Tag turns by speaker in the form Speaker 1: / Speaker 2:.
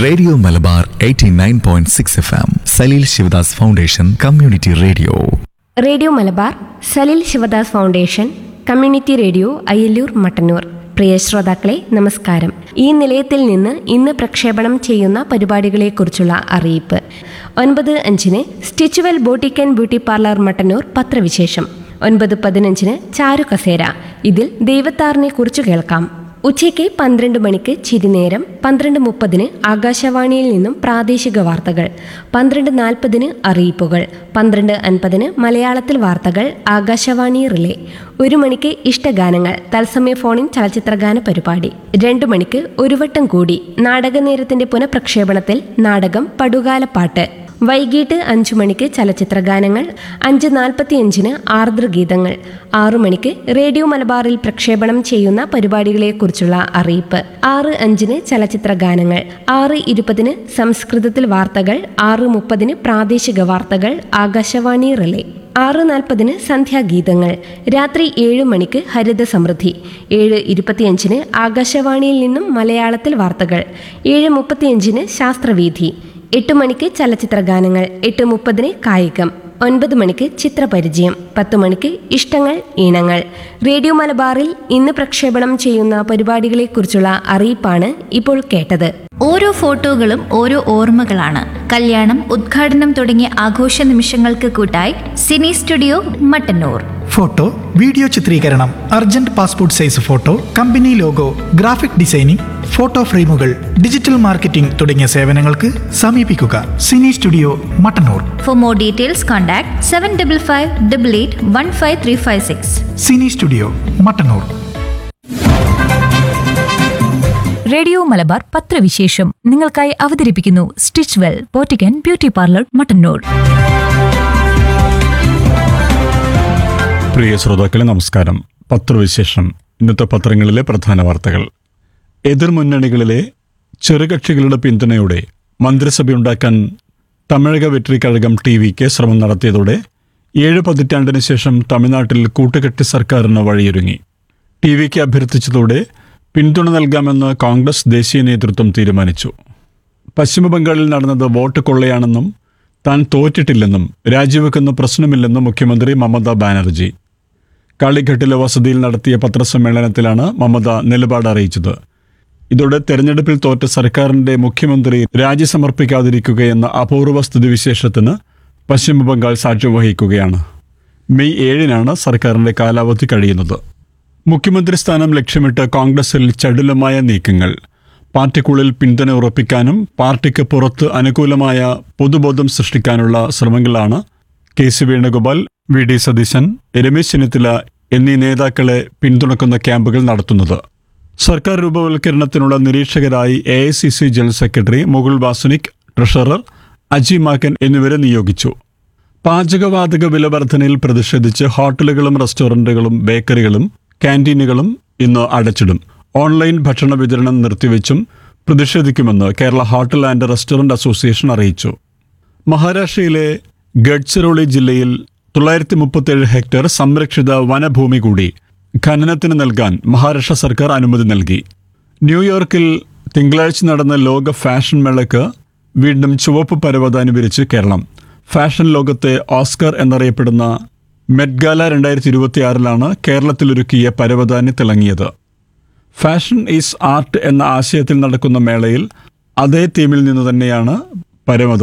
Speaker 1: radio Malabar 89.6 F M Saleel Shivadas foundation community radio
Speaker 2: radio Malabar Salil Shivadas foundation community radio Ayyallur Mattannur പ്രിയ ശ്രോതാക്കളെ നമസ്കാരം ഈ നിലയത്തിൽ നിന്ന് ഇന്ന് പ്രക്ഷേപണം ചെയ്യുന്ന പരിപാടികളെക്കുറിച്ചുള്ള അറിയിപ്പ് ഒൻപത് അഞ്ചിന് Stitchwell boutique and beauty parlour Mattannur പത്രവിശേഷം ഒൻപത് പതിനഞ്ചിന് ചാരു കസേര ഇതിൽ ദൈവത്താറിനെ കുറിച്ച് കേൾക്കാം ഉച്ചയ്ക്ക് പന്ത്രണ്ട് മണിക്ക് ചിരിനേരം പന്ത്രണ്ട് മുപ്പതിന് ആകാശവാണിയിൽ നിന്നും പ്രാദേശിക വാർത്തകൾ പന്ത്രണ്ട് നാൽപ്പതിന് അറിയിപ്പുകൾ പന്ത്രണ്ട് അൻപതിന് മലയാളത്തിൽ വാർത്തകൾ ആകാശവാണി റിലേ ഒരു മണിക്ക് ഇഷ്ടഗാനങ്ങൾ തത്സമയ ഫോണിൻ ചലച്ചിത്രഗാന പരിപാടി രണ്ടു മണിക്ക് ഒരു വട്ടം കൂടി നാടകനേരത്തിന്റെ പുനഃപ്രക്ഷേപണത്തിൽ നാടകം പടുകാലപ്പാട്ട് വൈകിട്ട് അഞ്ചു മണിക്ക് ചലച്ചിത്ര ഗാനങ്ങൾ അഞ്ച് നാൽപ്പത്തിയഞ്ചിന് ആർദ്രഗീതങ്ങൾ ആറു മണിക്ക് റേഡിയോ മലബാറിൽ പ്രക്ഷേപണം ചെയ്യുന്ന പരിപാടികളെക്കുറിച്ചുള്ള അറിയിപ്പ് ആറ് അഞ്ചിന് ചലച്ചിത്ര ഗാനങ്ങൾ ആറ് ഇരുപതിന് സംസ്കൃതത്തിൽ വാർത്തകൾ ആറ് മുപ്പതിന് പ്രാദേശിക വാർത്തകൾ ആകാശവാണി റിലേ ആറ് നാൽപ്പതിന് സന്ധ്യാഗീതങ്ങൾ രാത്രി ഏഴ് മണിക്ക് ഹരിത സമൃദ്ധി ഏഴ് ഇരുപത്തിയഞ്ചിന് ആകാശവാണിയിൽ നിന്നും മലയാളത്തിൽ വാർത്തകൾ ഏഴ് മുപ്പത്തിയഞ്ചിന് ശാസ്ത്രവീഥി എട്ട് മണിക്ക് ചലച്ചിത്ര ഗാനങ്ങൾ എട്ട് മുപ്പതിന് കായികം ഒൻപത് മണിക്ക് ചിത്രപരിചയം പത്ത് മണിക്ക് ഇഷ്ടങ്ങൾ ഈണങ്ങൾ റേഡിയോ മലബാറിൽ ഇന്ന് പ്രക്ഷേപണം ചെയ്യുന്ന പരിപാടികളെക്കുറിച്ചുള്ള അറിയിപ്പാണ് ഇപ്പോൾ കേട്ടത്
Speaker 3: ഓരോ ഫോട്ടോകളും ഓരോ ഓർമ്മകളാണ് കല്യാണം ഉദ്ഘാടനം തുടങ്ങിയ ആഘോഷ നിമിഷങ്ങൾക്ക് കൂട്ടായി cine studio Mattannur
Speaker 4: photo video ചിത്രീകരണം urgent passport size photo company logo graphic designing photo ഫ്രെയിമുകൾ ഡിജിറ്റൽ മാർക്കറ്റിംഗ് തുടങ്ങിയ സേവനങ്ങൾക്ക് സമീപിക്കുക cine studio Mattannur
Speaker 3: for more details contact seven double five double eight one five three five six
Speaker 4: cine studio Mattannur
Speaker 5: radio Malabar പത്രവിശേഷം നിങ്ങൾക്കായി അവതരിപ്പിക്കുന്നു stitch well പോറ്റിക്കൻ beauty parlour Mattannur
Speaker 6: പ്രിയ ശ്രോതാക്കളെ നമസ്കാരം പത്രവിശേഷം ഇന്നത്തെ പത്രങ്ങളിലെ പ്രധാന വാർത്തകൾ എതിർമുന്നണികളിലെ ചെറുകക്ഷികളുടെ പിന്തുണയോടെ മന്ത്രിസഭയുണ്ടാക്കാൻ തമിഴക വെട്രി കഴകം ടി വിക്ക് ശ്രമം നടത്തിയതോടെ ഏഴ് പതിറ്റാണ്ടിന് ശേഷം തമിഴ്നാട്ടിൽ കൂട്ടുകെട്ടി സർക്കാരിന് വഴിയൊരുങ്ങി ടി വിക്ക് അഭ്യർത്ഥിച്ചതോടെ പിന്തുണ നൽകാമെന്ന് കോൺഗ്രസ് ദേശീയ നേതൃത്വം തീരുമാനിച്ചു പശ്ചിമബംഗാളിൽ നടന്നത് വോട്ട് കൊള്ളയാണെന്നും താൻ തോറ്റിട്ടില്ലെന്നും രാജിവെക്കുന്ന പ്രശ്നമില്ലെന്നും മുഖ്യമന്ത്രി മമതാ ബാനർജി കാളിഘട്ടിലെ വസതിയിൽ നടത്തിയ പത്രസമ്മേളനത്തിലാണ് മമത നിലപാട് അറിയിച്ചത് ഇതോടെ തെരഞ്ഞെടുപ്പിൽ തോറ്റ സർക്കാരിന്റെ മുഖ്യമന്ത്രി രാജി സമർപ്പിക്കാതിരിക്കുകയെന്ന അപൂർവ സ്ഥിതിവിശേഷത്തിന് പശ്ചിമബംഗാൾ സാക്ഷ്യം വഹിക്കുകയാണ് മെയ് ഏഴിനാണ് സർക്കാരിന്റെ കാലാവധി കഴിയുന്നത് മുഖ്യമന്ത്രി സ്ഥാനം ലക്ഷ്യമിട്ട് കോൺഗ്രസിൽ ചടുലമായ നീക്കങ്ങൾ പാർട്ടിക്കുള്ളിൽ പിന്തുണ ഉറപ്പിക്കാനും പാർട്ടിക്ക് പുറത്ത് അനുകൂലമായ പൊതുബോധം സൃഷ്ടിക്കാനുള്ള ശ്രമങ്ങളാണ് K C Venugopal V D Satheesan Ramesh Chennithala എന്നീ നേതാക്കളെ പിന്തുണക്കുന്ന ക്യാമ്പുകൾ നടത്തുന്നത് സർക്കാർ രൂപവൽക്കരണത്തിനുള്ള നിരീക്ഷകരായി A I C C general secretary Mukul Wasnik treasurer Ajay Maken എന്നിവരെ നിയോഗിച്ചു പാചകവാതക വില വർധനയിൽ പ്രതിഷേധിച്ച് ഹോട്ടലുകളും റെസ്റ്റോറന്റുകളും ബേക്കറികളും ക്യാൻറ്റീനുകളും ഇന്ന് അടച്ചിടും ഓൺലൈൻ ഭക്ഷണ വിതരണം നിർത്തിവെച്ചും പ്രതിഷേധിക്കുമെന്ന് Kerala hotel and restaurant association അറിയിച്ചു മഹാരാഷ്ട്രയിലെ ഗഡ്ചിറോളി ജില്ലയിൽ തൊള്ളായിരത്തി മുപ്പത്തേഴ് ഹെക്ടർ സംരക്ഷിത വനഭൂമി കൂടി ഖനനത്തിന് നൽകാൻ മഹാരാഷ്ട്ര സർക്കാർ അനുമതി നൽകി ന്യൂയോർക്കിൽ തിങ്കളാഴ്ച നടന്ന ലോക ഫാഷൻ മേളയ്ക്ക് വീണ്ടും ചുവപ്പ് പരവതാനി വിരിച്ച് കേരളം ഫാഷൻ ലോകത്തെ ഓസ്കർ എന്നറിയപ്പെടുന്ന മെറ്റ്ഗാല രണ്ടായിരത്തി ഇരുപത്തിയാറിലാണ് കേരളത്തിലൊരുക്കിയ പരവതാനി തിളങ്ങിയത് ഫാഷൻ ഈസ് ആർട്ട് എന്ന ആശയത്തിൽ നടക്കുന്ന മേളയിൽ അതേ തീമിൽ നിന്ന് തന്നെയാണ് പരമത